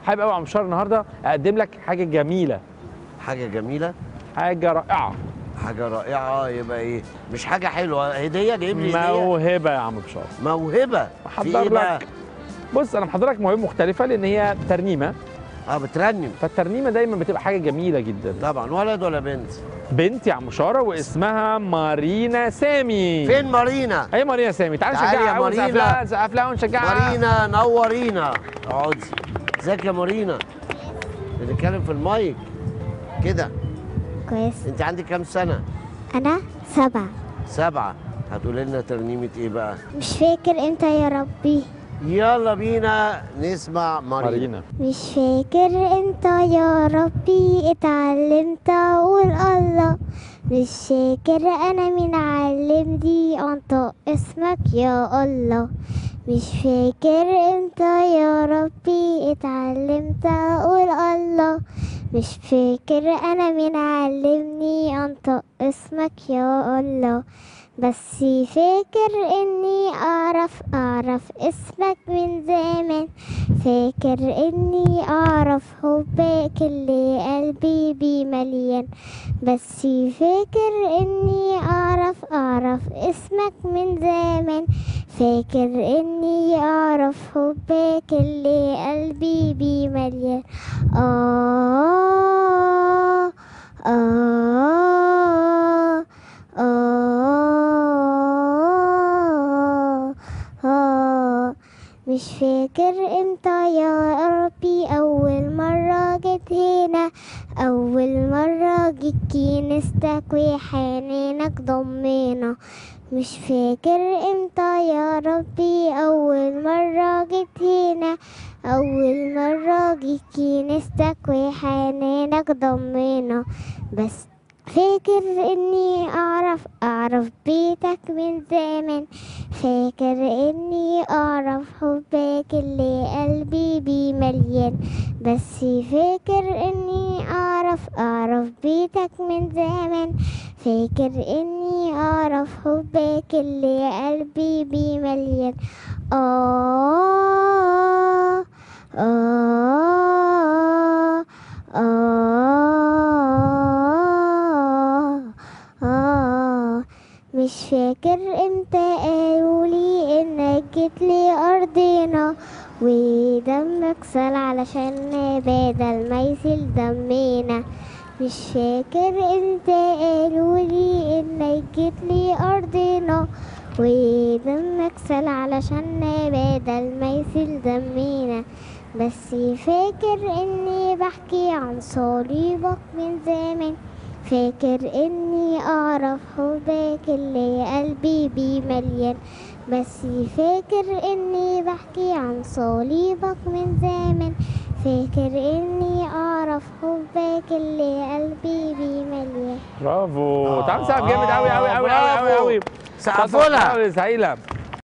حابب قوي يا عم بشار النهارده اقدم لك حاجه جميله حاجه جميله حاجه رائعه حاجه رائعه يبقى ايه مش حاجه حلوه هديه جايب لي هديه موهبه يا عم بشار موهبه في محضر ايه بقى لك. بص انا محضر لك موهبه مختلفه لان هي ترنيمه اه بترنم فالترنيمه دايما بتبقى حاجه جميله جدا طبعا ولد ولا بنت بنت يا عم شاره واسمها مارينا سامي فين مارينا اي مارينا سامي تعالي تعالي يا نشجعها أوي، مارينا. نسقف لها نسقف لها ونشجعها مارينا نورينا اقعدي ازيك يا مارينا بنتكلم في المايك كده كويس انت عندك كام سنه أنا سبعة سبعه هتقولي لنا ترنيمه ايه بقى مش فاكر امتى يا ربي يلا بينا نسمع مارينا, مارينا مش فاكر امتى يا ربي اتعلمت اقول الله مش فاكر انا مين علمني انطق اسمك يا الله مش فاكر امتى يا ربي اتعلمت اقول الله مش فاكر انا مين علمني انطق اسمك يا الله بس فاكر اني اعرف اعرف اسمك من زمان فاكر اني اعرف حبك اللي قلبي بيه مليان بس فاكر اني اعرف اعرف اسمك من زمان فاكر اني اعرف حبك اللي قلبي بيه مليان آه آه آه آه مش فاكر امتى يا ربي أول مرة جيت هنا أول مرة جيت كنيستك وحنانك ضمينا مش فاكر امتى يا ربي أول مرة جيت هنا أول مرة جيت كنيستك وحنانك ضمينا بس فاكر اني اعرف اعرف بيتك من زمان فاكر اني اعرف حبك اللي قلبي بيه مليان بس فاكر اني اعرف اعرف بيتك من زمان فاكر اني اعرف حبك اللي قلبي بيه مليان آه آه آه آه مش فاكر امتى قالولي انك جيت لي ارضنا ودمك سال علشان بدل ما يسيل دمنا مش فاكر امتى قالولي انك جيت لي ارضنا ودمك سال علشان بدل ما يسيل دمنا بس فاكر اني بحكي عن صليبك من زمان فاكر اني اعرف حبك اللي قلبي بيه مليان بس فاكر اني بحكي عن صليبك من زمان فاكر اني اعرف حبك اللي قلبي بيه مليان برافو آه. تعال نسقف جامد قوي قوي قوي قوي قوي قوي سقفوا لها هايله